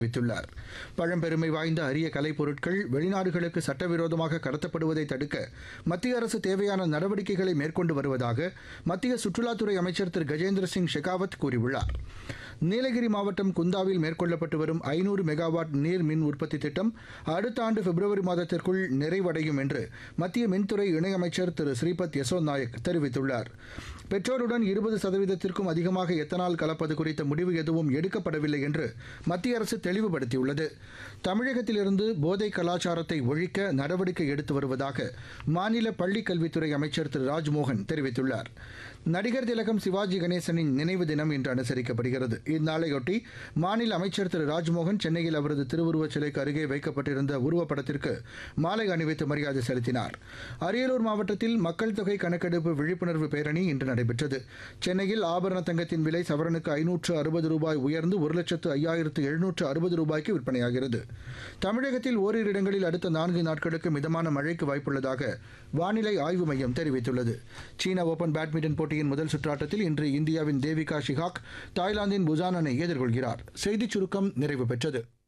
தெரிவித்துள்ளார் பழம்பெருமை வாய்ந்த அரிய கலைப் பொருட்கள் வெளிநாடுகளுக்கு சட்டவிரோதமாக கடத்தப்படுவதை தடுக்க மத்திய அரசு தேவையான நடவடிக்கைகளை மேற்கொண்டு வருவதாக மத்திய சுற்றுலாத்துறை அமைச்சர் திரு கஜேந்திர சிங் ஷெகாவத் கூறியுள்ளார் நீலகிரி மாவட்டம் குந்தாவில் மேற்கொள்ளப்பட்டு வரும் ஐநூறு மெகாவாட் நீர் மின் உற்பத்தி திட்டம் அடுத்த ஆண்டு பிப்ரவரி மாதத்திற்குள் நிறைவடையும் என்று மத்திய மின்துறை இணையமைச்சர் திரு ஸ்ரீபத் யசோ நாயக் தெரிவித்துள்ளார் பெட்ரோலுடன் இருபது சதவீதத்திற்கும் அதிகமாக எத்தனால் கலப்பது குறித்த முடிவு எதுவும் எடுக்கப்படவில்லை என்று மத்திய அரசு தெளிவுபடுத்தியுள்ளது தமிழகத்திலிருந்து போதை கலாச்சாரத்தை ஒழிக்க நடவடிக்கை எடுத்து வருவதாக மாநில பள்ளிக் கல்வித்துறை அமைச்சர் திரு ராஜ்மோகன் தெரிவித்துள்ளார் நடிகர் திலகம் சிவாஜி கணேசனின் நினைவு தினம் இன்று அனுசரிக்கப்படுகிறது இந்நாளையொட்டி மாநில அமைச்சர் திரு ராஜ்மோகன் சென்னையில் அவரது திருவுருவச் சிலைக்கு அருகே வைக்கப்பட்டிருந்த உருவப்படத்திற்கு மாலை அணிவித்து மரியாதை செலுத்தினார் அரியலூர் மாவட்டத்தில் மக்கள் தொகை கணக்கெடுப்பு விழிப்புணர்வு பேரணி இன்று நடைபெற்றது சென்னையில் ஆபரண தங்கத்தின் விலை சவரனுக்கு ஐநூற்று அறுபது ரூபாய் உயர்ந்து ஒரு லட்சத்து ஐயாயிரத்து எழுநூற்று அறுபது ரூபாய்க்கு விற்பனையாகிறது தமிழகத்தில் ஓரிரு இடங்களில் அடுத்த நான்கு நாட்களுக்கு மிதமான மழைக்கு வாய்ப்புள்ளதாக வானிலை ஆய்வு மையம் தெரிவித்துள்ளது சீன ஓபன் பேட்மிண்டன் போட்டியின் முதல் சுற்றாட்டத்தில் இன்று இந்தியாவின் தேவிகா ஷிகாக் தாய்லாந்தின் புசானனை எதிர்கொள்கிறார் செய்திச் சுருக்கம் நிறைவு பெற்றது